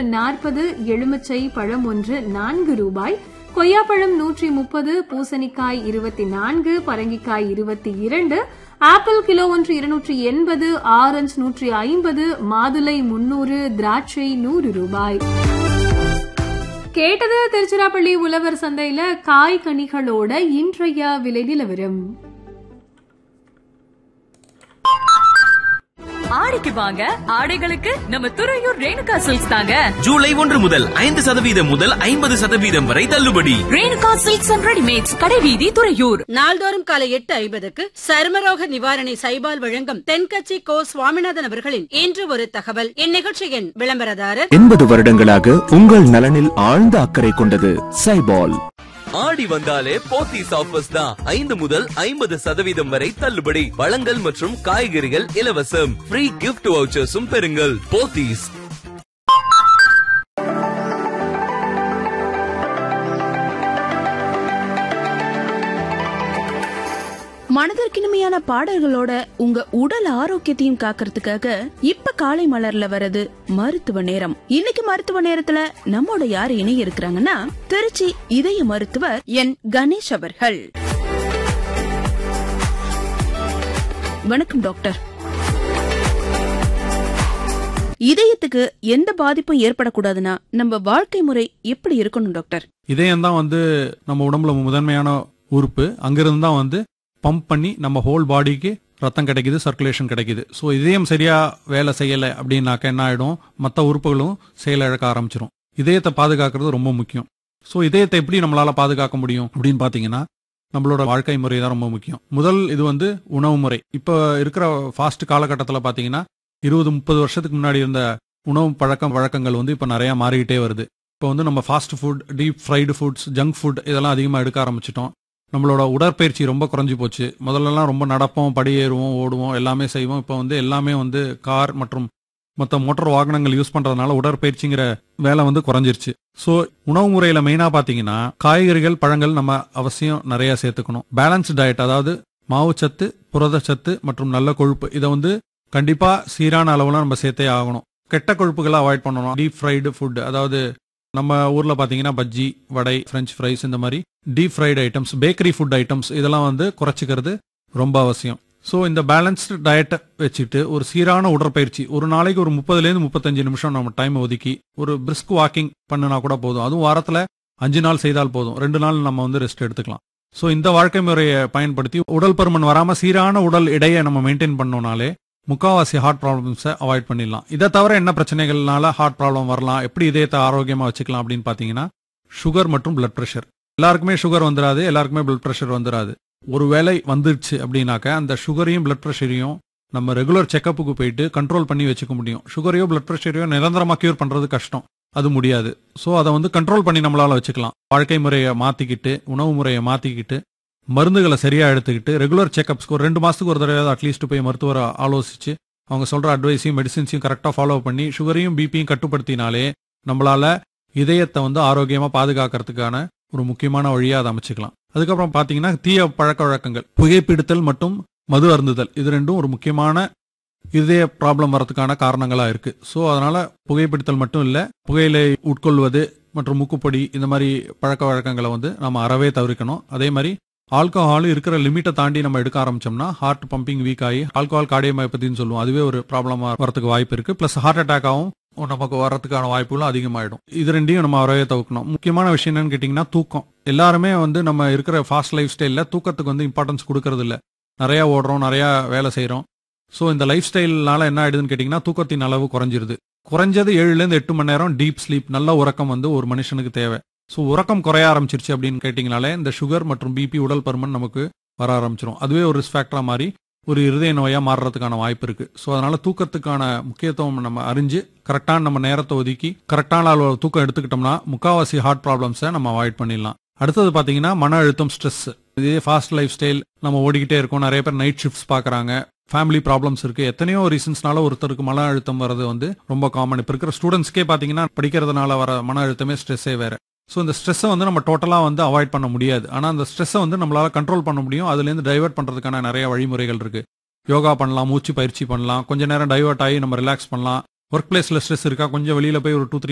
ஒன்று நாற்பது எலுமிச்சை பழம் ஒன்று நான்கு ரூபாய் கொய்யாப்பழம் நூற்றி முப்பது பூசணிக்காய் இருபத்தி நான்கு பரங்கிக்காய் இருபத்தி இரண்டு ஆப்பிள் கிலோ ஒன்று இருநூற்றி எண்பது ஆரஞ்சு நூற்றி ஐம்பது மாதுளை முன்னூறு திராட்சை நூறு ரூபாய் கேட்டது திருச்சிராப்பள்ளி உழவர் சந்தையில காய் கனிகளோட இன்றைய விலை நிலவரம் ஆடிக்கு வாங்க ஆடைகளுக்கு நம்ம துறையூர் ரேணுகா சில்க்ஸ் தாங்க ஜூலை ஒன்று முதல் ஐந்து சதவீதம் முதல் ஐம்பது சதவீதம் வரை தள்ளுபடி ரேணுகா சில்க்ஸ் அண்ட் ரெடிமேட்ஸ் கடைவீதி துறையூர் நாள்தோறும் காலை எட்டு ஐம்பதுக்கு சருமரோக நிவாரணி சைபால் வழங்கும் தென்கட்சி கோ சுவாமிநாதன் அவர்களின் இன்று ஒரு தகவல் இந்நிகழ்ச்சியின் விளம்பரதாரர் எண்பது வருடங்களாக உங்கள் நலனில் ஆழ்ந்த அக்கறை கொண்டது சைபால் ஆடி வந்தாலே போத்தீஸ் ஆஃபர்ஸ் தான் ஐந்து முதல் ஐம்பது சதவீதம் வரை தள்ளுபடி பழங்கள் மற்றும் காய்கறிகள் இலவசம் ஃப்ரீ கிஃப்ட் வவுச்சர்ஸும் பெறுங்கள் போத்தீஸ் மனதிற்கினிமையான பாடல்களோட உங்க உடல் ஆரோக்கியத்தையும் காக்கறதுக்காக இப்ப காலை மலர்ல வர்றது மருத்துவ நேரம் இன்னைக்கு மருத்துவ நேரத்துல நம்மோட யார் இணைய இருக்கிறாங்கன்னா திருச்சி இதய மருத்துவர் என் கணேஷ் அவர்கள் வணக்கம் டாக்டர் இதயத்துக்கு எந்த பாதிப்பும் ஏற்படக்கூடாதுன்னா நம்ம வாழ்க்கை முறை எப்படி இருக்கணும் டாக்டர் இதயம் தான் வந்து நம்ம உடம்புல முதன்மையான உறுப்பு அங்கிருந்து தான் வந்து பம்ப் பண்ணி நம்ம ஹோல் பாடிக்கு ரத்தம் கிடைக்குது சர்க்குலேஷன் கிடைக்குது ஸோ இதயம் சரியா வேலை செய்யலை அப்படின்னாக்க என்ன ஆயிடும் மற்ற உறுப்புகளும் செயலிழக்க ஆரம்பிச்சிடும் இதயத்தை பாதுகாக்கிறது ரொம்ப முக்கியம் ஸோ இதயத்தை எப்படி நம்மளால பாதுகாக்க முடியும் அப்படின்னு பார்த்தீங்கன்னா நம்மளோட வாழ்க்கை முறை தான் ரொம்ப முக்கியம் முதல் இது வந்து உணவு முறை இப்போ இருக்கிற ஃபாஸ்ட் காலகட்டத்தில் பார்த்தீங்கன்னா இருபது முப்பது வருஷத்துக்கு முன்னாடி இருந்த உணவு பழக்கம் வழக்கங்கள் வந்து இப்போ நிறைய மாறிக்கிட்டே வருது இப்போ வந்து நம்ம fast food deep fried foods junk food இதெல்லாம் அதிகமாக எடுக்க ஆரம்பிச்சிட்டோம் நம்மளோட உடற்பயிற்சி ரொம்ப குறைஞ்சி போச்சு முதல்லலாம் ரொம்ப நடப்போம் படி ஏறுவோம் ஓடுவோம் எல்லாமே செய்வோம் இப்போ வந்து எல்லாமே வந்து கார் மற்றும் மற்ற மோட்டார் வாகனங்கள் யூஸ் பண்றதுனால உடற்பயிற்சிங்கிற வேலை வந்து குறைஞ்சிருச்சு ஸோ உணவு முறையில மெயினா பாத்தீங்கன்னா காய்கறிகள் பழங்கள் நம்ம அவசியம் நிறைய சேர்த்துக்கணும் பேலன்ஸ் டயட் அதாவது மாவுச்சத்து புரதச்சத்து மற்றும் நல்ல கொழுப்பு இதை வந்து கண்டிப்பா சீரான அளவுல நம்ம சேர்த்தே ஆகணும் கெட்ட கொழுப்புகளை அவாய்ட் பண்ணணும் டீப் ஃப்ரைடு ஃபுட் அதாவது நம்ம ஊர்ல பாத்தீங்கன்னா பஜ்ஜி வடை ஃப்ரெஞ்ச் ஃப்ரைஸ் இந்த மாதிரி deep fried items bakery food items இதெல்லாம் வந்து குறைச்சிக்கிறது ரொம்ப அவசியம் ஸோ இந்த பேலன்ஸ்டு டயட்டை வச்சுட்டு ஒரு சீரான உடற்பயிற்சி ஒரு நாளைக்கு ஒரு முப்பதுலேருந்து முப்பத்தஞ்சு நிமிஷம் நம்ம டைம் ஒதுக்கி ஒரு பிரிஸ்க் வாக்கிங் பண்ணினா கூட போதும் அதுவும் வாரத்தில் அஞ்சு நாள் செய்தால் போதும் ரெண்டு நாள் நம்ம வந்து ரெஸ்ட் எடுத்துக்கலாம் ஸோ இந்த வாழ்க்கை முறையை பயன்படுத்தி உடல் பருமன் வராமல் சீரான உடல் எடையை நம்ம மெயின்டைன் பண்ணோம்னாலே முக்காவாசி ஹார்ட் ப்ராப்ளம்ஸை அவாய்ட் பண்ணிடலாம் இதை தவிர என்ன பிரச்சனைகள்னால ஹார்ட் ப்ராப்ளம் வரலாம் எப்படி இதயத்தை ஆரோக்கியமாக வச்சுக்கலாம் அப்படின்னு பார்த்தீங்கன்னா சுகர் மற்றும் பிளட் ப்ரெஷர் எல்லாருக்குமே சுகர் வந்துடாது எல்லாருக்குமே பிளட் ப்ரெஷர் வந்துடாது ஒருவேளை வந்துருச்சு அப்படின்னாக்க அந்த சுகரையும் பிளட் ப்ரெஷரையும் நம்ம ரெகுலர் செக்கப்புக்கு போயிட்டு கண்ட்ரோல் பண்ணி வச்சுக்க முடியும் சுகரையோ பிளட் ப்ரெஷரையோ நிரந்தரமா கியூர் பண்றது கஷ்டம் அது முடியாது ஸோ அதை வந்து கண்ட்ரோல் பண்ணி நம்மளால வச்சுக்கலாம் வாழ்க்கை முறையை மாத்திக்கிட்டு உணவு முறையை மாத்திக்கிட்டு மருந்துகளை சரியா எடுத்துக்கிட்டு ரெகுலர் செக்அப்ஸ்க்கு ஒரு ரெண்டு மாசத்துக்கு ஒரு தடவை அட்லீஸ்ட் போய் மருத்துவரை ஆலோசிச்சு அவங்க சொல்ற அட்வைஸையும் மெடிசின்ஸையும் கரெக்டாக ஃபாலோ பண்ணி சுகரையும் பிபியும் கட்டுப்படுத்தினாலே நம்மளால இதயத்தை வந்து ஆரோக்கியமா பாதுகாக்கிறதுக்கான ஒரு முக்கியமான வழியா அதை அமைச்சுக்கலாம் அதுக்கப்புறம் பாத்தீங்கன்னா தீய பழக்க வழக்கங்கள் புகைப்பிடித்தல் மற்றும் மது அருந்துதல் இது ரெண்டும் ஒரு முக்கியமான இதய ப்ராப்ளம் வரதுக்கான காரணங்களா இருக்கு ஸோ அதனால புகைப்பிடித்தல் மட்டும் இல்ல புகையிலை உட்கொள்வது மற்றும் மூக்குப்பொடி இந்த மாதிரி பழக்க வழக்கங்களை வந்து நம்ம அறவே தவிர்க்கணும் அதே மாதிரி ஆல்கஹால் இருக்கிற லிமிட்டை தாண்டி நம்ம எடுக்க ஆரம்பிச்சோம்னா ஹார்ட் பம்பிங் வீக் ஆகி ஆல்கஹால் கார்டியோமயோபதினு சொல்லுவோம் அதுவே ஒரு ப்ராப்ளமா வரதுக்கு வாய்ப்பு இருக்கு பிளஸ் ஹார்ட் அட்டாக்காகவும் நமக்கு வர்றதுக்கான வாய்ப்புகளும் அதிகமாயிடும் இது ரெண்டையும் நம்ம அறவே தவிர்க்கணும் முக்கியமான விஷயம் என்னன்னு கேட்டிங்கன்னா தூக்கம் எல்லாருமே வந்து நம்ம இருக்கிற ஃபாஸ்ட் லைஃப் ஸ்டைலில் தூக்கத்துக்கு வந்து இம்பார்ட்டன்ஸ் கொடுக்கறது இல்ல நிறைய ஓடுறோம் நிறைய வேலை செய்கிறோம் ஸோ இந்த லைஃப் ஸ்டைல்னால என்ன ஆயிடுதுன்னு கேட்டிங்கன்னா தூக்கத்தின் அளவு குறைஞ்சிருது குறைஞ்சது ஏழுலேருந்து எட்டு மணி நேரம் டீப் ஸ்லீப் நல்ல உறக்கம் வந்து ஒரு மனுஷனுக்கு தேவை ஸோ உறக்கம் குறைய ஆரம்பிச்சிருச்சு அப்படின்னு கேட்டிங்கனாலே இந்த சுகர் மற்றும் பிபி உடல் பருமன் நமக்கு வர ஆரம்பிச்சிடும் அதுவே ஒரு ரிஸ்க் ஃபேக்டரா மாதிரி ஒரு இருதய நோயா மாறுறதுக்கான வாய்ப்பு இருக்கு ஸோ அதனால தூக்கத்துக்கான முக்கியத்துவம் நம்ம அறிஞ்சு கரெக்டான நம்ம நேரத்தை ஒதுக்கி கரெக்டான அளவு தூக்கம் எடுத்துக்கிட்டோம்னா முக்காவாசி ஹார்ட் ப்ராப்ளம்ஸை நம்ம அவாய்ட் பண்ணிடலாம் அடுத்தது பாத்தீங்கன்னா மன அழுத்தம் ஸ்ட்ரெஸ் இதே ஃபாஸ்ட் லைஃப் ஸ்டைல் நம்ம ஓடிக்கிட்டே இருக்கோம் நிறைய பேர் நைட் ஷிஃப்ட்ஸ் பாக்குறாங்க ஃபேமிலி ப்ராப்ளம்ஸ் இருக்கு எத்தனையோ ரீசன்ஸ்னால ஒருத்தருக்கு மன அழுத்தம் வர்றது வந்து ரொம்ப காமன் இப்போ இருக்கிற ஸ்டூடெண்ட்ஸ்க்கே பாத்தீங்கன்னா படிக்கிறதுனால வர மன அழுத்தமே ஸ்ட்ரெஸ்ஸே வேற ஸோ இந்த ஸ்ட்ரெஸ்ஸை வந்து நம்ம டோட்டலாக வந்து அவாய்ட் பண்ண முடியாது ஆனால் அந்த ஸ்ட்ரெஸ்ஸை வந்து நம்மளால கண்ட்ரோல் பண்ண முடியும் அதுலேருந்து டைவர்ட் பண்ணுறதுக்கான நிறைய வழிமுறைகள் இருக்கு யோகா பண்ணலாம் மூச்சு பயிற்சி பண்ணலாம் கொஞ்ச நேரம் டைவர்ட் ஆகி நம்ம ரிலாக்ஸ் பண்ணலாம் ஒர்க் பிளேஸில் ஸ்ட்ரெஸ் இருக்கா கொஞ்சம் வெளியில் போய் ஒரு டூ த்ரீ